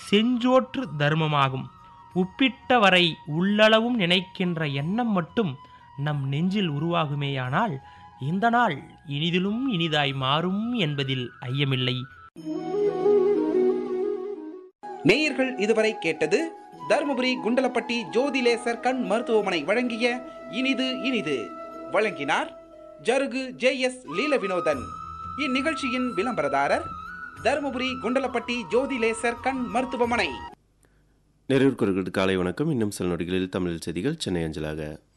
செஞ்சோற்று தர்மமாகும் உப்பிட்ட வரை உள்ளளவும் நினைக்கின்ற எண்ணம் மட்டும் நம் நெஞ்சில் உருவாகுமேயானால் இந்த நாள் இனிதிலும் இனிதாய் மாறும் என்பதில் ஐயமில்லை நேயர்கள் இதுவரை கேட்டது தருமபுரி குண்டலப்பட்டி ஜோதிலேசர் கண் மருத்துவமனை வழங்கிய இனிது இனிது வழங்கினார் ஜருகு ஜே எஸ் லீல வினோதன் இந்நிகழ்ச்சியின் விளம்பரதாரர் தருமபுரி குண்டலப்பட்டி ஜோதிலேசர் கண் மருத்துவமனை நிறைவுக்குறர்கள் காலை வணக்கம் இன்னும் சில நொடிகளில் தமிழ் செய்திகள் சென்னை அஞ்சலாக